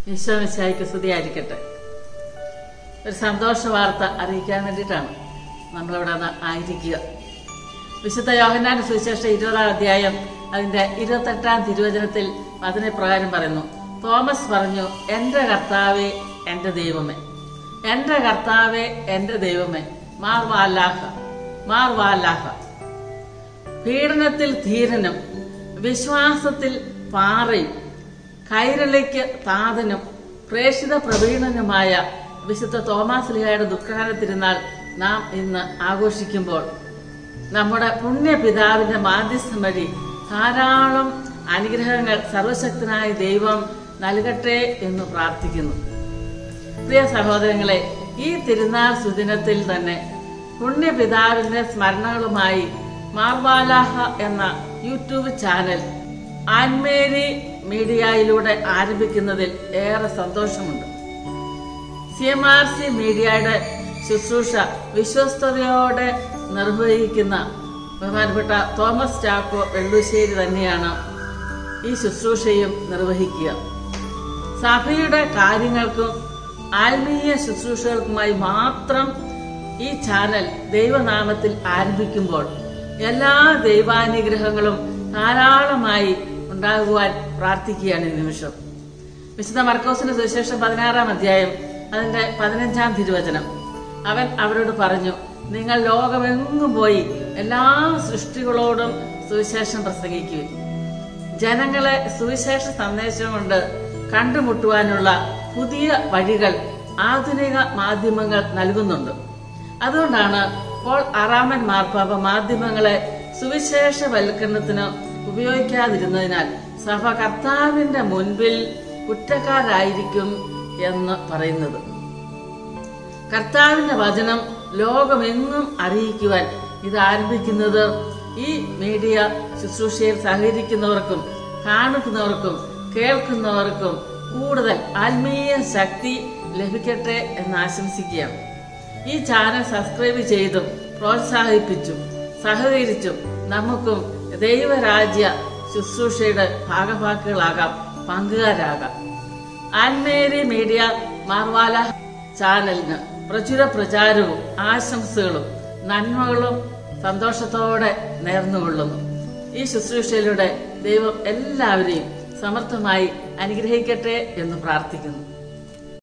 ഈശോമിശായിക്ക് സ്തുതിയായിരിക്കട്ടെ ഒരു സന്തോഷ വാർത്ത അറിയിക്കാൻ വേണ്ടിയിട്ടാണ് നമ്മളിവിടെ ന- ആയിരിക്കുക വിശുദ്ധ യോഹന്നാന്റെ സുവിശേഷം ഇരുപതാം അധ്യായം അതിന്റെ ഇരുപത്തെട്ടാം തിരുവചനത്തിൽ അതിനെ പ്രകാരം പറയുന്നു തോമസ് പറഞ്ഞു എന്റെ കർത്താവേ എന്റെ ദൈവമേ എന്റെ കർത്താവേ എന്റെ ദൈവമേ മാർ വാലാഹ മാർ വാലാഹ പീഡനത്തിൽ ധീരനും വിശ്വാസത്തിൽ പാറയും കൈരളിക്ക് താതനും പ്രേഷിത പ്രവീണനുമായ വിശുദ്ധ തോമാസ് ലിഹയുടെ ദുഃഖാന തിരുനാൾ നാം ഇന്ന് ആഘോഷിക്കുമ്പോൾ നമ്മുടെ പുണ്യപിതാവിന്റെ മാധ്യസ്ഥം വഴി ധാരാളം അനുഗ്രഹങ്ങൾ സർവശക്തനായ ദൈവം നൽകട്ടെ എന്ന് പ്രാർത്ഥിക്കുന്നു പ്രിയ സഹോദരങ്ങളെ ഈ തിരുനാൾ സുദിനത്തിൽ തന്നെ പുണ്യപിതാവിന്റെ സ്മരണകളുമായി മാർവാലാഹ എന്ന യൂട്യൂബ് ചാനൽ ആൻമേരി മീഡിയയിലൂടെ ആരംഭിക്കുന്നതിൽ ഏറെ സന്തോഷമുണ്ട് സി എം ആർ സി മീഡിയയുടെ ശുശ്രൂഷ വിശ്വസ്തയോടെ നിർവഹിക്കുന്ന ബഹുമാനപ്പെട്ട തോമസ് ചാക്കോ വെള്ളൂശ്ശേരി തന്നെയാണ് ഈ ശുശ്രൂഷയും നിർവഹിക്കുക സഭയുടെ കാര്യങ്ങൾക്കും ആത്മീയ ശുശ്രൂഷകൾക്കുമായി മാത്രം ഈ ചാനൽ ദൈവനാമത്തിൽ ആരംഭിക്കുമ്പോൾ എല്ലാ ദൈവാനുഗ്രഹങ്ങളും ധാരാളമായി ഉണ്ടാകുവാൻ പ്രാർത്ഥിക്കുകയാണ് ഈ നിമിഷം വിശുദ്ധ മർക്കോസിന്റെ സുവിശേഷം പതിനാറാം അധ്യായം അതിന്റെ പതിനഞ്ചാം തിരുവചനം അവൻ അവരോട് പറഞ്ഞു നിങ്ങൾ ലോകമെങ്ങും പോയി എല്ലാ സൃഷ്ടികളോടും സുവിശേഷം പ്രസംഗിക്കുകയും ജനങ്ങളെ സുവിശേഷ സന്ദേശം കൊണ്ട് കണ്ടുമുട്ടുവാനുള്ള പുതിയ വഴികൾ ആധുനിക മാധ്യമങ്ങൾ നൽകുന്നുണ്ട് അതുകൊണ്ടാണ് പോൾ ആറാമൻ മാർപ്പാപ്പ മാധ്യമങ്ങളെ സുവിശേഷവൽക്കരണത്തിന് ഉപയോഗിക്കാതിരുന്നതിനാൽ സഭ കർത്താവിന്റെ മുൻപിൽ കുറ്റക്കാരായിരിക്കും എന്ന് പറയുന്നത് കർത്താവിന്റെ വചനം ലോകമെങ്ങും അറിയിക്കുവാൻ ഇത് ആരംഭിക്കുന്നത് ഈ മീഡിയ ശുശ്രൂഷയിൽ സഹകരിക്കുന്നവർക്കും കാണുന്നവർക്കും കേൾക്കുന്നവർക്കും കൂടുതൽ ആത്മീയ ശക്തി ലഭിക്കട്ടെ എന്ന് ആശംസിക്കുകയാണ് ഈ ചാനൽ സബ്സ്ക്രൈബ് ചെയ്തും പ്രോത്സാഹിപ്പിച്ചും സഹകരിച്ചും നമുക്കും ദൈവരാജ്യ ശുശ്രൂഷയുടെ ഭാഗഭാക്കുകളാകാം പങ്കുകാരാകാം ആൻമേരി മീഡിയ മാർവാല ചാനലിന് പ്രചുര പ്രചാരവും ആശംസകളും നന്മകളും സന്തോഷത്തോടെ നേർന്നുകൊള്ളുന്നു ഈ ശുശ്രൂഷയിലൂടെ ദൈവം എല്ലാവരെയും സമർത്ഥമായി അനുഗ്രഹിക്കട്ടെ എന്ന് പ്രാർത്ഥിക്കുന്നു